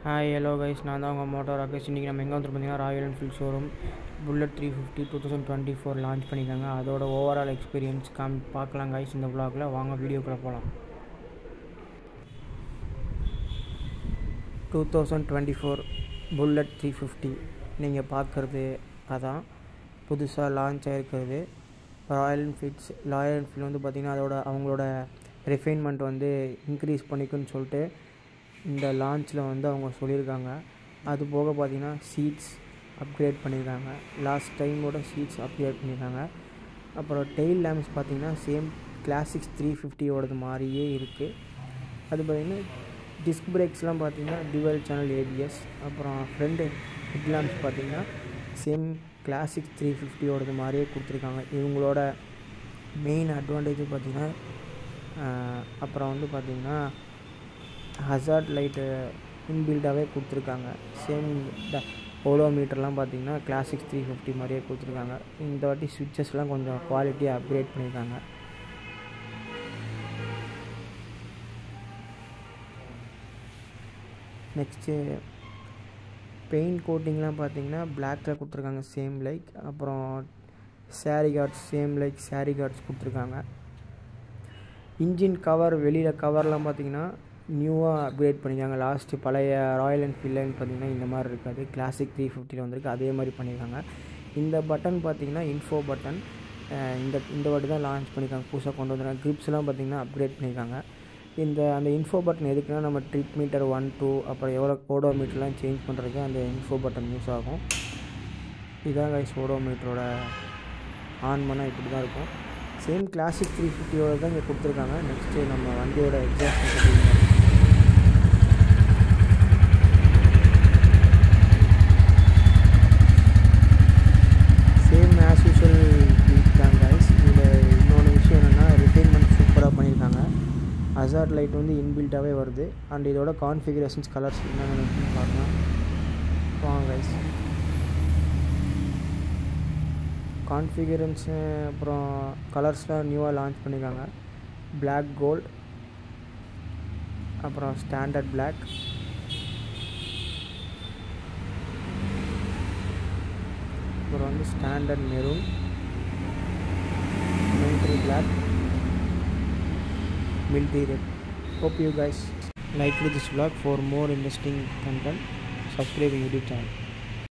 hi hello guys நான் தான் உங்கள் மோட்டோ ராகேஷ் இன்றைக்கி நம்ம எங்கே வந்து பார்த்தீங்கன்னா Royal Enfield showroom bullet three fifty two thousand twenty four launch பண்ணியிருக்காங்க அதோட ஓவரால் எக்ஸ்பீரியன்ஸ் காம் பார்க்கலாம் கைஸ் இந்த vlogல வாங்க வீடியோக்குள்ளே போகலாம் two thousand twenty four bullet three fifty நீங்கள் பார்க்குறது அதான் புதுசாக லான்ச் ஆகிருக்கிறது ராயல் என்ஃபீல்ட்ஸ் ராயல் என்ஃபீல்டு வந்து பார்த்திங்கன்னா அதோட அவங்களோட ரிஃபைன்மெண்ட் வந்து இன்க்ரீஸ் பண்ணிக்குன்னு சொல்லிட்டு இந்த லான்ச்சில் வந்து அவங்க சொல்லியிருக்காங்க அது போக பார்த்திங்கன்னா சீட்ஸ் அப்கிரேட் பண்ணியிருக்காங்க லாஸ்ட் டைமோட சீட்ஸ் அப்கிரேட் பண்ணியிருக்காங்க அப்புறம் டெயில் லேம்ப்ஸ் பார்த்திங்கன்னா சேம் கிளாசிக்ஸ் த்ரீ ஃபிஃப்டியோடது மாதிரியே இருக்குது அது பார்த்திங்கன்னா டிஸ்க் பிரேக்ஸ்லாம் பார்த்திங்கன்னா டிவல் சேனல் ஏபிஎஸ் அப்புறம் ஃப்ரண்ட் ஹெட் லேம்ப்ஸ் பார்த்திங்கன்னா சேம் கிளாசிக் த்ரீ ஃபிஃப்டியோடது மாதிரியே கொடுத்துருக்காங்க இவங்களோட மெயின் அட்வான்டேஜ் பார்த்திங்கன்னா அப்புறம் வந்து பார்த்திங்கன்னா ஹசார்ட் லைட்டு இன்பில்டாகவே கொடுத்துருக்காங்க சேம் ட ஓலோ மீட்டர்லாம் பார்த்தீங்கன்னா கிளாசிக்ஸ் த்ரீ ஃபிஃப்டி மாதிரியே கொடுத்துருக்காங்க இந்த வாட்டி சுவிட்சஸ்லாம் கொஞ்சம் குவாலிட்டியாக அப்கிரேட் பண்ணியிருக்காங்க நெக்ஸ்ட்டு பெயிண்ட் கோட்டிங்லாம் பார்த்தீங்கன்னா பிளாக்கில் கொடுத்துருக்காங்க சேம் லைக் அப்புறம் sari guards same like sari guards கொடுத்துருக்காங்க இன்ஜின் கவர் வெளியில் கவர்லாம் பார்த்தீங்கன்னா நியூவாக அப்கிரேட் பண்ணியிருக்காங்க லாஸ்ட்டு பழைய ராயல் என்ஃபீல்டுன்னு பார்த்தீங்கன்னா இந்த மாதிரி இருக்காது கிளாசிக் த்ரீ ஃபிஃப்டியில் வந்திருக்கு அதே மாதிரி பண்ணியிருக்காங்க இந்த பட்டன் பார்த்தீங்கன்னா இன்ஃபோ பட்டன் இந்த இந்த வாட்டி தான் லான்ச் பண்ணியிருக்காங்க புதுசாக கொண்டு வந்துருக்காங்க கிரிப்ஸ்லாம் பார்த்தீங்கன்னா அப்கிரேட் பண்ணியிருக்காங்க இந்த அந்த இன்ஃபோ பட்டன் எதுக்குன்னா நம்ம ட்ரிப் மீட்டர் ஒன் டூ அப்புறம் எவ்வளோ ஓடோ மீட்டர்லாம் சேஞ்ச் பண்ணுறதுக்கு அந்த இன்ஃபோ பட்டன் யூஸ் ஆகும் இதுதான் கைஸ் ஓடோ மீட்டரோட ஆன் பண்ணால் இப்படி தான் இருக்கும் சேம் கிளாசிக் த்ரீ ஃபிஃப்டியோட தான் இங்கே கொடுத்துருக்காங்க நெக்ஸ்ட்டு நம்ம வண்டியோட எக்ஸாஸ்ட் சேம் ஆஸ் யூஷுவல் தான் கைஸ் இதில் இன்னொன்று விஷயம் என்னென்னா ரிஃபைன்மெண்ட் சூப்பராக பண்ணியிருக்காங்க அசார்ட் லைட் வந்து இன்பில்ட்டாகவே வருது அண்ட் இதோட கான்ஃபிகரேஷன்ஸ் கலர்ஸ் என்னென்னு பார்க்கலாம் வாங்க கைஸ் கான்ஃபிகரன்ஸு அப்புறம் கலர்ஸ்லாம் நியூவாக லான்ச் பண்ணியிருக்காங்க பிளாக் கோல்ட் அப்புறம் ஸ்டாண்டர்ட் பிளாக் அப்புறம் வந்து standard maroon military black military red hope you guys like this vlog for more interesting content subscribe YouTube channel